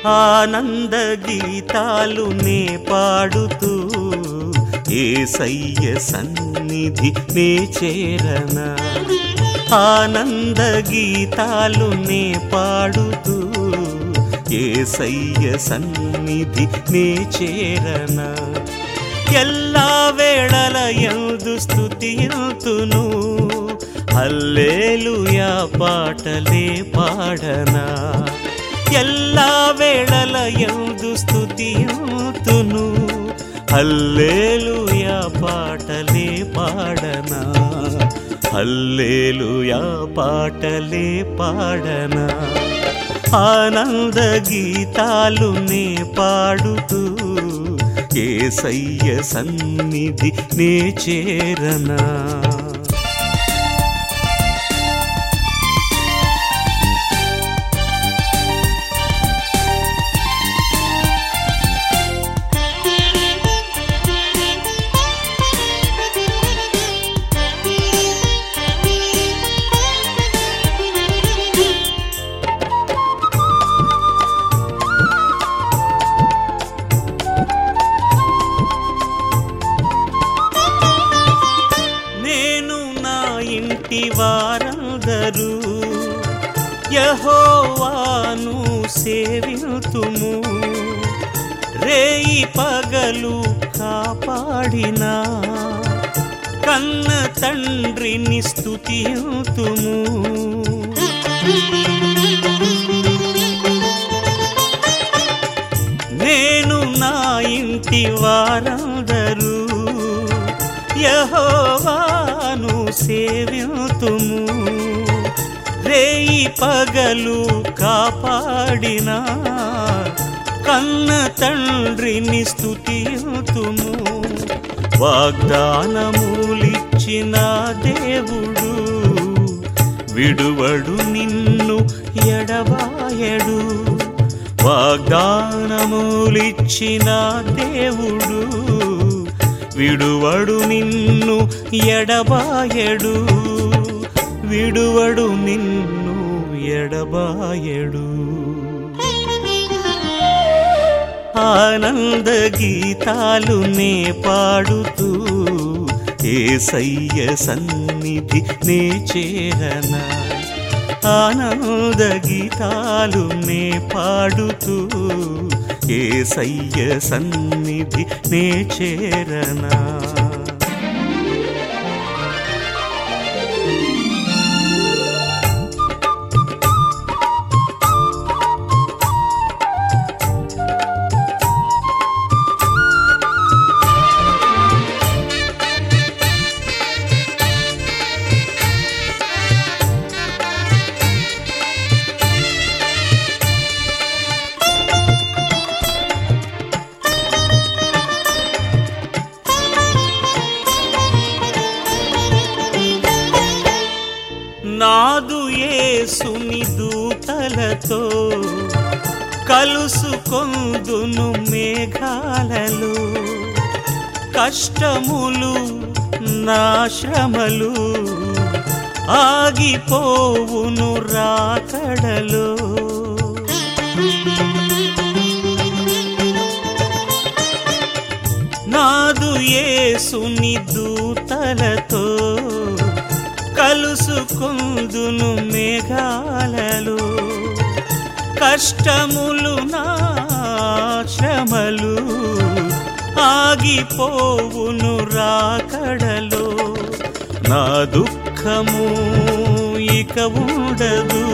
ఆనంద గీతాలు నే పాడుతూ ఏసయ్య సన్నిధి నే చేరనా ఆనంద గీతాలు నే పాడుతూ ఏసయ్య సన్నిధి నే చేరనా ಎಲ್ಲಾ ವೇಳಲ ಎಂದು ಸ್ತುತಿಯುತ್ತುನು ಹಲ್ಲೇಲುಯಾ ಪಾಟಲೇ ಪಾಡನ ಎಲ್ಲಾ ವೇಳಲ ಎಂದು ಸ್ತುತಿಯುತ್ತುನು ಹಲ್ಲೇಲುಯಾ ಪಾಟಲೇ ಪಾಡನ ಹಲ್ಲೇಲುಯಾ పాటలే పాడనా ఆనంద గీతాలు నే పాడుతూ ఏసయ్య సన్నిధి నే చేరనా నేను నా ఇంటి వారందరూ యహోవాను సేవితుము రేయి పగలు కాపాడినా కన్న తండ్రిని స్తుతియుతుము నేను నా ఇంటి వారందరూ యహోవాను సేవ్యుతుము రేయి పగలు కాపాడిన కన్న తండ్రిని స్తుతియుతుము వాగ్దానములిచ్చిన దేవుడు విడువడు నిన్ను ఎడబాయడు వాగ్దానములిచ్చిన దేవుడు విడువడు నిన్ను ఎడబాయడు విడువడు నిన్ను ఎడబాయడు ఆనంద గీతాలు నే పాడుతూ ఏసయ్య సన్నిధి నే చేరనా ఆనంద గీతాలు నే పాడుతూ ఏసయ్య సన్నిధి నే చేరనా నాదు యేసుని దూతలతో కలుసుకొందును మేఘాలలో కష్టములు నాశ్రమలు ఆగిపోవును రాకడలో నాదు యేసుని దూతలతో కలుసుకుందును మేఘాలలో కష్టములు నా శ్రమలు ఆగిపోవును రాకడలో నా దుఃఖము ఇక ఉండదు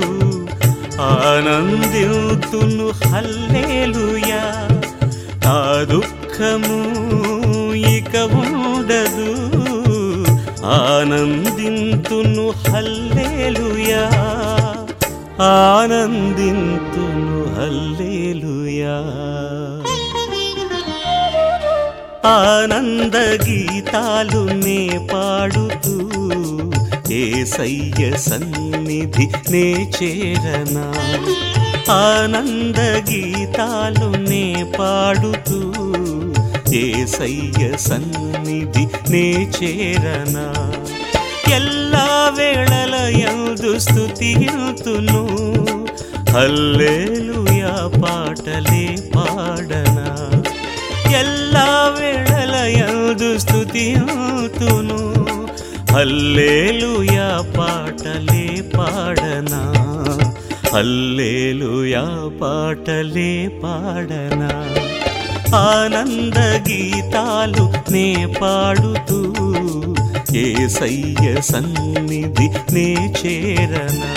ఆనందితును హల్లేలుయా నా దుఃఖము ఇక ఉండదు ఆనందింతును హల్లేలుయా ఆనందింతును హల్లేలుయా ఆనంద గీతాలు నే పాడుతూ ఏసయ్య సన్నిధి నే చేరనా ఆనంద గీతాలు నే పాడుతూ ఏసయ్య సన్నిధి నే చేరనా ಎಲ್ಲ ವೇಳಲ ಎಂದು ಸ್ತುತಿಯುತ್ತುನು హల్లేలుయా పాటలే పాడనా ಎಲ್ಲಾ ವೇಳಲಯದು ಸ್ತುತಿಯುతును హల్లేలుయా పాటలే పాడనా హల్లేలుయా పాటలే పాడనా ఆనంద గీతాలు నే పాడుతూ ఏసయ్య సన్నిధి నే చేరనా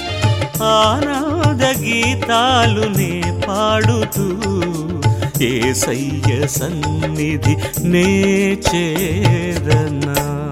ఆనంద గీతాలు నే పాడుతూ ఏసయ్య సన్నిధి నే చేరనా